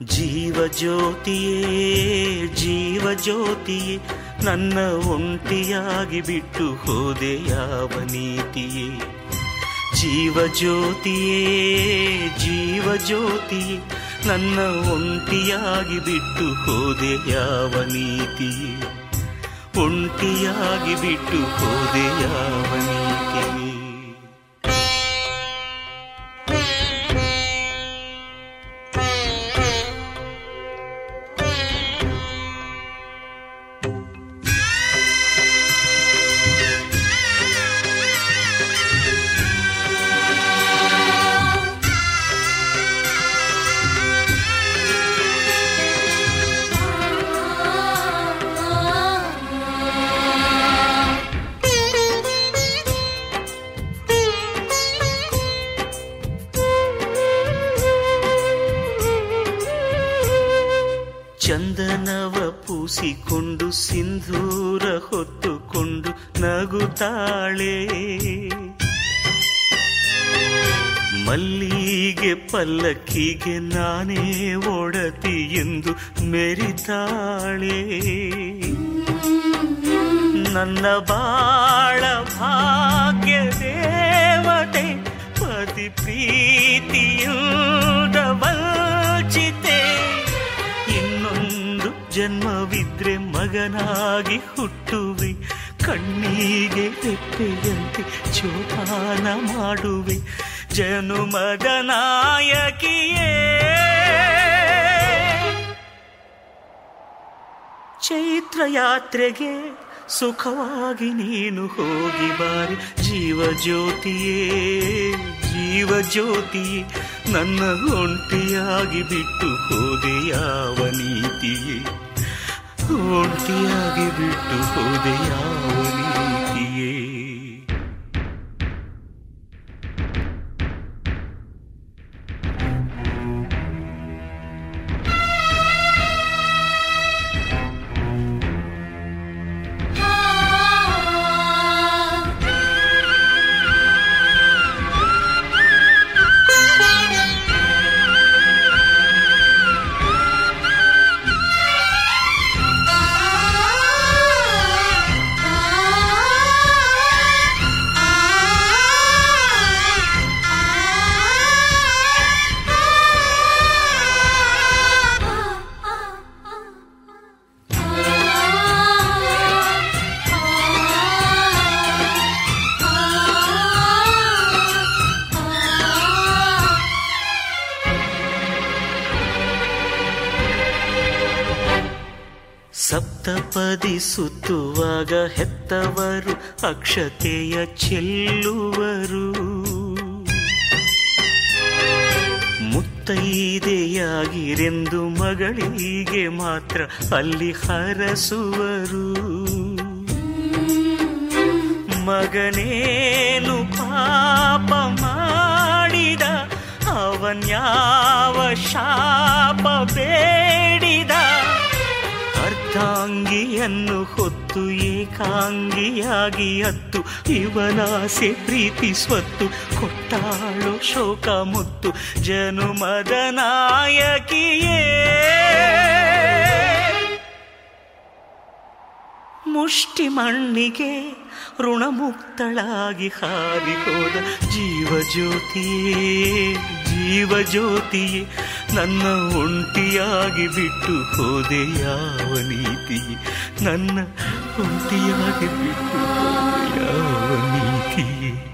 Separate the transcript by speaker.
Speaker 1: ಜೀವ ಜ್ಯೋತಿಯೇ ಜೀವ ಜ್ಯೋತಿಯೇ ನನ್ನ ಒಂಟಿಯಾಗಿ ಬಿಟ್ಟು ಹೋದೆ ಯಾವ ನೀತಿಯೇ ಜೀವ ಜ್ಯೋತಿಯೇ ಜೀವ ಜ್ಯೋತಿಯೇ ನನ್ನ ಒಂಟಿಯಾಗಿ ಬಿಟ್ಟು ಹೋದೆ ಯಾವ ನೀತಿಯೇ ಒಂಟಿಯಾಗಿ ಬಿಟ್ಟು ಹೋದೆ ಯಾವ ನೀತಿಯೇ ಚಂದನವ ಪೂಸಿಕೊಂಡು ಸಿಂಧೂರ ಹೊತ್ತುಕೊಂಡು ನಗುತ್ತಾಳೆ ಮಲ್ಲಿಗೆ ಪಲ್ಲಕ್ಕಿಗೆ ನಾನೇ ಒಡತಿ ಎಂದು ಮೆರಿತಾಳೆ ನನ್ನ ಬಾಳ ಭಾಗ್ಯ ದೇವತೆ ಪತಿ ಪ್ರೀತಿಯಿಂದ ವಂಚಿತೆ ಇನ್ನೊಂದು ಜನ್ಮವಿದ್ರೆ ಮಗನಾಗಿ ಹುಟ್ಟುವೆ ಕಣ್ಣಿಗೆ ರೆಪ್ಪೆಯಂತೆ ಜೋಪಾನ ಮಾಡುವೆ ಜನುಮದ ನಾಯಕಿಯೇ ಚೈತ್ರ ಯಾತ್ರೆಗೆ ಸುಖವಾಗಿ ನೀನು ಹೋಗಿ ಬಾರಿ ಜೀವ ಜ್ಯೋತಿಯೇ ಜೀವ ಜ್ಯೋತಿಯೇ ನನ್ನ ಒಂಟಿಯಾಗಿ ಬಿಟ್ಟು ಹೋದೆ ಯಾವ ನೀತಿಯೇ ಒಂಟಿಯಾಗಿ ಬಿಟ್ಟು ಹೋದೆ ಯಾವ ನೀತಿಯೇ ಸಪ್ತಪದಿ ಸುತ್ತುವಾಗ ಹೆತ್ತವರು ಅಕ್ಷತೆಯ ಚೆಲ್ಲುವರು ಮುತ್ತೈದೆಯಾಗಿರೆಂದು ಮಗಳಿಗೆ ಮಾತ್ರ ಅಲ್ಲಿ ಹರಸುವರು ಮಗನೇನು ಪಾಪ ಮಾಡಿದ ಅವನ್ಯಾವ ಶಾಪ ಬೇಡಿದ ಅರ್ಧಾಂಗಿಯನ್ನು ಹೊತ್ತು ಏಕಾಂಗಿಯಾಗಿ ಅತ್ತು ಇವನಾಸೆ ಪ್ರೀತಿ ಸ್ವತ್ತು ಕೊಟ್ಟಾಳು ಶೋಕ ಮುತ್ತು ಜನುಮದ ನಾಯಕಿಯೇ ಮುಷ್ಟಿ ಮಣ್ಣಿಗೆ ಋಣಮುಕ್ತಳಾಗಿ ಹಾರಿ ಹೋದ ಜೀವ ಜ್ಯೋತಿಯೇ ಜೀವ ಜ್ಯೋತಿಯೇ ನನ್ನ ಒಂಟಿಯಾಗಿ ಬಿಟ್ಟು ಹೋದೆ ಯಾವ ನೀತಿಯೇ ನನ್ನ ಒಂಟಿಯಾಗಿ ಬಿಟ್ಟು ಹೋದೆ ಯಾವ ನೀತಿಯೇ